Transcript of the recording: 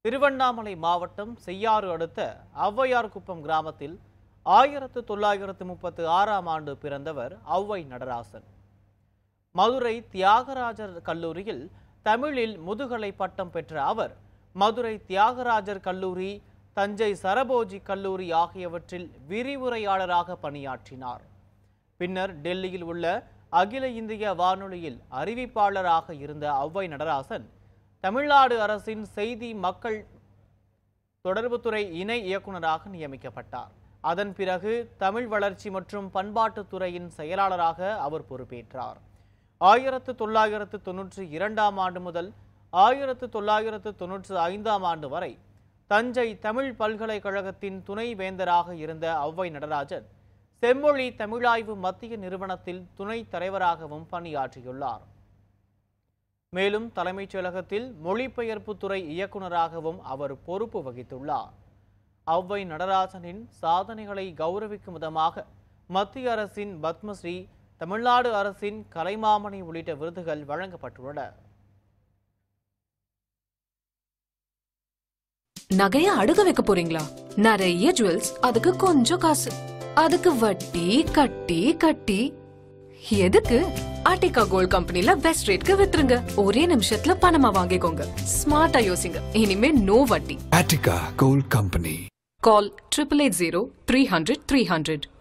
திருவண்ணாமலை மாவட்டம் செய்யாறு அடுத்த ஔவையார்குப்பம் கிராமத்தில் ஆயிரத்து தொள்ளாயிரத்து முப்பத்து ஆறாம் ஆண்டு பிறந்தவர் ஔவை நடராசன் மதுரை தியாகராஜர் கல்லூரியில் தமிழில் முதுகலை பட்டம் பெற்ற அவர் மதுரை தியாகராஜர் கல்லூரி தஞ்சை சரபோஜி கல்லூரி ஆகியவற்றில் விரிவுரையாளராக பணியாற்றினார் பின்னர் டெல்லியில் உள்ள அகில இந்திய வானொலியில் அறிவிப்பாளராக இருந்த ஔவை நடராசன் தமிழ்நாடு அரசின் செய்தி மக்கள் தொடர்புத்துறை இணை இயக்குநராக நியமிக்கப்பட்டார் அதன் பிறகு தமிழ் வளர்ச்சி மற்றும் பண்பாட்டுத் துறையின் செயலாளராக அவர் பொறுப்பேற்றார் ஆயிரத்து தொள்ளாயிரத்து தொன்னூற்றி இரண்டாம் ஆண்டு முதல் ஆயிரத்து தொள்ளாயிரத்து தொன்னூற்றி ஐந்தாம் ஆண்டு வரை தஞ்சை தமிழ் பல்கலைக்கழகத்தின் துணை வேந்தராக இருந்த ஔவை நடராஜன் செம்மொழி தமிழாய்வு மத்திய நிறுவனத்தில் துணைத் தலைவராகவும் பணியாற்றியுள்ளார் மேலும் தலைமைச் செயலகத்தில் மொழிபெயர்ப்புத் துறை இயக்குநராகவும் அவர் பொறுப்பு வகித்துள்ளார் ஔவை நடராஜனின் சாதனைகளை கௌரவிக்கும் விதமாக மத்திய அரசின் பத்மஸ்ரீ தமிழ்நாடு அரசின் கலைமாமணி உள்ளிட்ட விருதுகள் வழங்கப்பட்டுள்ளன நகைய அடுக்க வைக்க போறீங்களா நிறைய ஜுவல்ஸ் அதுக்கு கொஞ்சம் காசு அதுக்கு வட்டி கட்டி கட்டி எதுக்கு ஆர்டிகா கோல்ட் கம்பெனில பெஸ்ட் ரேட்க்கு வித்துருங்க ஒரே நிமிஷத்துல பணமா வாங்கிக்கோங்க ஸ்மார்ட்டா யோசிங்க இனிமே நோ வட்டி Attica Gold Company. Call triple eight zero three hundred three hundred